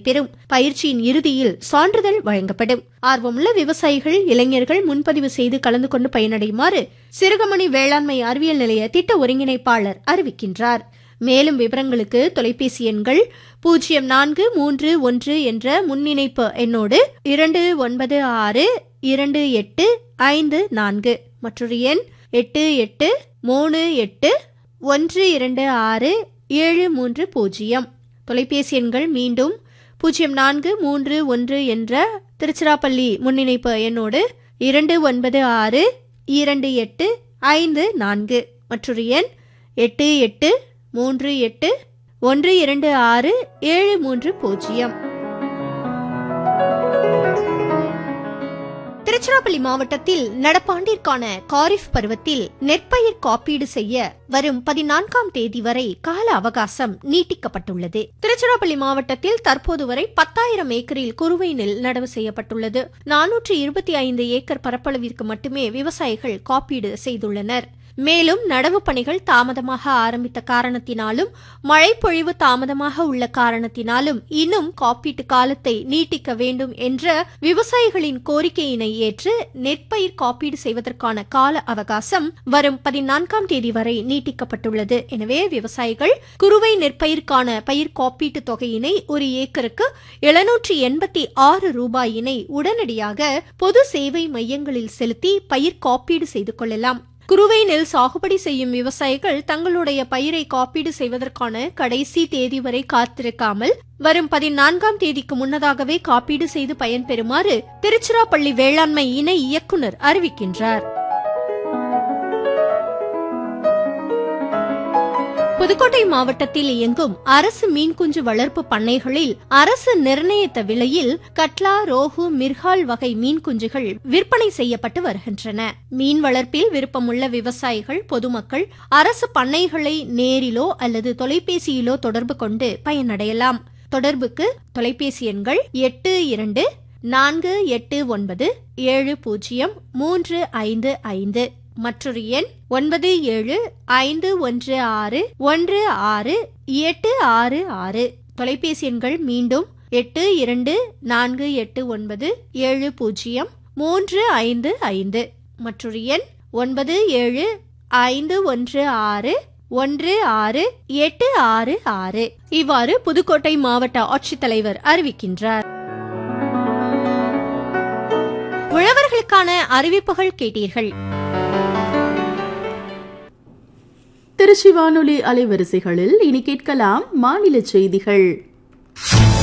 நடைபெறும் பயிற்சியின் இறுதியில் சான்றிதழ் வழங்கப்படும் ஆர்வமுள்ள விவசாயிகள் இளைஞர்கள் முன்பதிவு செய்து கலந்து கொண்டு பயனடையுமாறு சிறுகமணி வேளாண்மை அறிவியல் நிலைய திட்ட ஒருங்கிணைப்பாளர் அறிவிக்கின்றார் மேலும் விவரங்களுக்கு தொலைபேசி எண்கள் பூஜ்ஜியம் நான்கு மூன்று ஒன்று என்ற முன்னிணைப்பு எண்ணோடு இரண்டு ஒன்பது ஆறு இரண்டு எட்டு ஐந்து நான்கு மற்றொரு எண் எட்டு எட்டு மூணு எட்டு ஒன்று இரண்டு ஆறு ஏழு மூன்று பூஜ்ஜியம் தொலைபேசி எண்கள் மீண்டும் பூஜ்ஜியம் நான்கு மூன்று ஒன்று என்ற திருச்சிராப்பள்ளி முன்னிணைப்பு எண்ணோடு இரண்டு ஒன்பது ஆறு இரண்டு எட்டு ஐந்து நான்கு மற்றொரு எண் எட்டு எட்டு மூன்று எட்டு ஒன்று இரண்டு ஆறு ஏழு மூன்று பூஜ்ஜியம் திருச்சிராப்பள்ளி மாவட்டத்தில் நடப்பாண்டிற்கான காரிஃப் பருவத்தில் நெற்பயிர் காப்பீடு செய்ய வரும் பதினான்காம் தேதி வரை கால அவகாசம் நீட்டிக்கப்பட்டுள்ளது திருச்சிராப்பள்ளி மாவட்டத்தில் தற்போது வரை பத்தாயிரம் ஏக்கரில் குறுவை நெல் நடவு செய்யப்பட்டுள்ளது நானூற்று இருபத்தி ஐந்து ஏக்கர் பரப்பளவிற்கு மட்டுமே விவசாயிகள் காப்பீடு செய்துள்ளனர் மேலும் நடவு பணிகள் தாமதமாக ஆரம்பித்த காரணத்தினாலும் மழைப்பொழிவு தாமதமாக உள்ள காரணத்தினாலும் இன்னும் காப்பீட்டு காலத்தை நீட்டிக்க வேண்டும் என்ற விவசாயிகளின் கோரிக்கையினை ஏற்று நெற்பயிர் காப்பீடு செய்வதற்கான கால அவகாசம் வரும் பதினான்காம் தேதி வரை நீட்டிக்கப்பட்டுள்ளது எனவே விவசாயிகள் குறுவை நெற்பயிர்க்கான பயிர் காப்பீட்டு தொகையினை ஒரு ஏக்கருக்கு எழுநூற்றி எண்பத்தி ஆறு ரூபாயினை உடனடியாக பொது சேவை மையங்களில் செலுத்தி பயிர் காப்பீடு செய்து கொள்ளலாம் குறுவை நெல் சாகுபடி செய்யும் விவசாயிகள் தங்களுடைய பயிரை காப்பீடு செய்வதற்கான கடைசி தேதி வரை காத்திருக்காமல் வரும் பதினான்காம் தேதிக்கு முன்னதாகவே காப்பீடு செய்து பயன்பெறுமாறு திருச்சிராப்பள்ளி வேளாண்மை இணை இயக்குநர் அறிவிக்கின்றார் புதுக்கோட்டை மாவட்டத்தில் இயங்கும் அரசு மீன்குஞ்சு வளர்ப்பு பண்ணைகளில் அரசு நிர்ணயித்த விலையில் கட்லா ரோகு மிர்கால் வகை மீன் குஞ்சுகள் விற்பனை செய்யப்பட்டு வருகின்றன மீன் வளர்ப்பில் விருப்பமுள்ள விவசாயிகள் பொதுமக்கள் அரசு பண்ணைகளை நேரிலோ அல்லது தொலைபேசியிலோ தொடர்பு கொண்டு பயனடையலாம் தொடர்புக்கு தொலைபேசி எண்கள் எட்டு இரண்டு நான்கு எட்டு ஒன்பது ஏழு பூஜ்ஜியம் மூன்று ஐந்து ஐந்து மற்றொரு எண் ஒன்பது ஏழு ஐந்து ஒன்று ஆறு ஒன்று ஆறு எட்டு ஆறு ஆறு தொலைபேசி எண்கள் மீண்டும் எட்டு இரண்டு நான்கு எட்டு ஒன்பது ஏழு பூஜ்ஜியம் மூன்று ஐந்து ஐந்து மற்றொரு எண் ஒன்பது ஏழு ஐந்து ஒன்று ஆறு ஒன்று ஆறு எட்டு ஆறு ஆறு இவ்வாறு புதுக்கோட்டை மாவட்ட ஆட்சித்தலைவர் அறிவிக்கின்றார் உழவர்களுக்கான அறிவிப்புகள் கேட்டீர்கள் திருச்சி வானொலி அலைவரிசைகளில் இனி கேட்கலாம் மாநில செய்திகள்